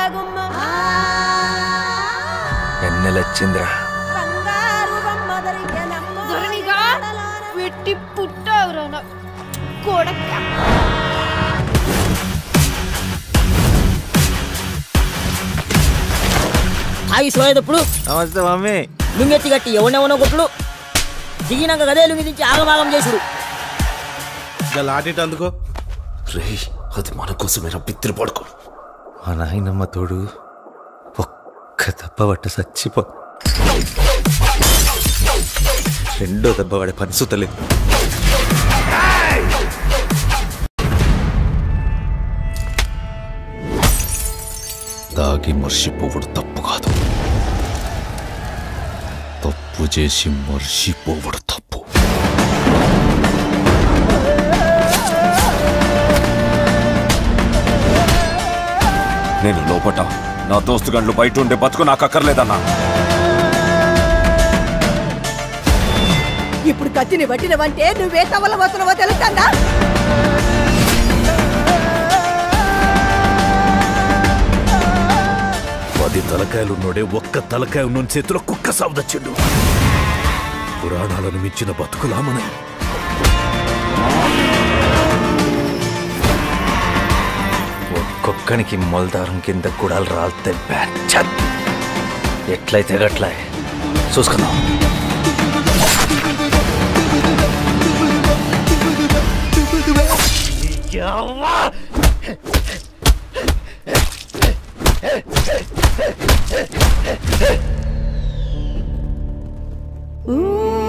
గుమ్మ ఎన్నెలొచ్చిందిరా బంగారు బొమ్మ దొరికెనమ్మ. ధరణిగా వెట్టి పుట్టావురా నా కొడక తాగి సోయేటప్పుడు నమస్తే మమ్మీ లుంగెత్తి కట్టి ఎవడెవనో కొట్టుడు దిగినాక గదే లుంగి దించి ఆగమాగం చేసుడు ఇలా లాటిట్ అందుకో రే అది మన కోసమేరా బిత్తిరి పడుకో మా నాయనమ్మ తోడు ఒక్క దెబ్బ పట్ట చచ్చిపో రెండో దెబ్బ పడే పని సుతలేదు దాగి మర్చిపోవడు తప్పు కాదు తప్పు చేసి మర్చిపోవడు తప్పు నేను లోపట నా దోస్తు గండ్లు బయట ఉండే బతుకు నాకు అక్కర్లేదన్నా ఇప్పుడు కత్తిని పట్టినవంటే నువ్వే తవల పోతున్నావో తెలుస్తుందా పది తలకాయలున్నోడే ఒక్క తలకాయ ఉన్న చేతిలో కుక్క సావదచ్చిండు పురాణాలను మించిన బతుకులా మనం ఒక్కొక్కనికి మొలదారం కింద గుడాలు రాలితే బ్యాచ్ ఎట్లయితే గట్లా చూసుకుందాం ఊ